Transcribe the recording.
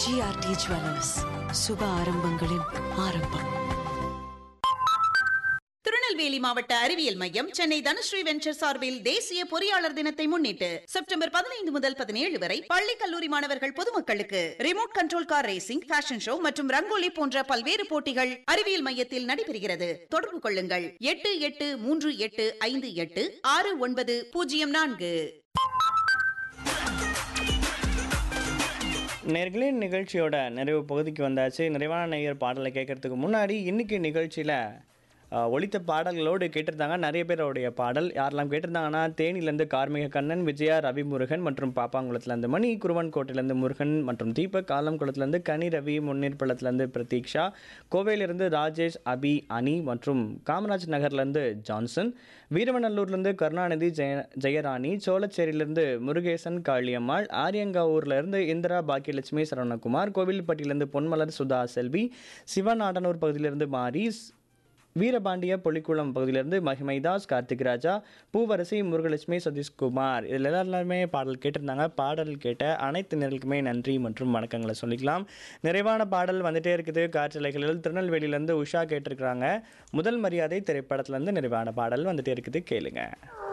GRT jewellers சுப ஆரம்பங்களின் ஆரம்பம் திருநெல்வேலி மாவட்ட அறிவியல் மையம் சென்னை தனுஸ்ரீ வெஞ்சர் சார்பில் தேசிய பொறியாளர் தினத்தை முன்னிட்டு செப்டம்பர் பதினைந்து முதல் பதினேழு வரை பள்ளி கல்லூரி மாணவர்கள் பொதுமக்களுக்கு remote control car racing fashion show மற்றும் ரங்கோலி போன்ற பல்வேறு போட்டிகள் அறிவியல் மையத்தில் நடைபெறுகிறது தொடர்பு கொள்ளுங்கள் எட்டு எட்டு மூன்று எட்டு ஐந்து எட்டு ஆறு ஒன்பது பூஜ்ஜியம் நான்கு நேர்களே நிகழ்ச்சியோட நிறைவு பகுதிக்கு வந்தாச்சு நிறைவான நேயர் பாடலை கேட்கறதுக்கு முன்னாடி இன்னைக்கு நிகழ்ச்சியில் ஒலித்த பாடல்களோடு கேட்டிருந்தாங்க நிறைய பேருடைய பாடல் யாரெல்லாம் கேட்டிருந்தாங்கன்னா தேனிலேருந்து கார்மிக கண்ணன் விஜயா ரவி முருகன் மற்றும் பாப்பாங்குளத்துலேருந்து மணி குருவன் கோட்டையிலேருந்து முருகன் மற்றும் தீபக் ஆலம்குளத்துலேருந்து கனி ரவி முன்னீர்பள்ளத்துலேருந்து பிரதீக்ஷா கோவையிலிருந்து ராஜேஷ் அபி அனி மற்றும் காமராஜ் நகர்லேருந்து ஜான்சன் வீரவநல்லூர்லேருந்து கருணாநிதி ஜெய ஜெயராணி சோழச்சேரியிலேருந்து முருகேசன் காளியம்மாள் ஆரியங்காவூர்லேருந்து இந்திரா பாக்கியலட்சுமி சரவணகுமார் கோவில்பட்டியிலேருந்து பொன்மலர் சுதா செல்வி சிவநாடனூர் பகுதியிலிருந்து மாரிஸ் வீரபாண்டிய பொலிக்குளம் பகுதியிலிருந்து மகிமைதாஸ் கார்த்திக் ராஜா பூவரசி முருகலட்சுமி சதீஷ்குமார் இதில் எல்லாருமே பாடல் கேட்டிருந்தாங்க பாடல் கேட்ட அனைத்து நேர்களுக்குமே நன்றி மற்றும் வணக்கங்களை சொல்லிக்கலாம் நிறைவான பாடல் வந்துட்டே இருக்குது காற்றலைகளில் திருநெல்வேலியிலேருந்து உஷா கேட்டிருக்கிறாங்க முதல் மரியாதை திரைப்படத்துலேருந்து நிறைவான பாடல் வந்துட்டே இருக்குது கேளுங்க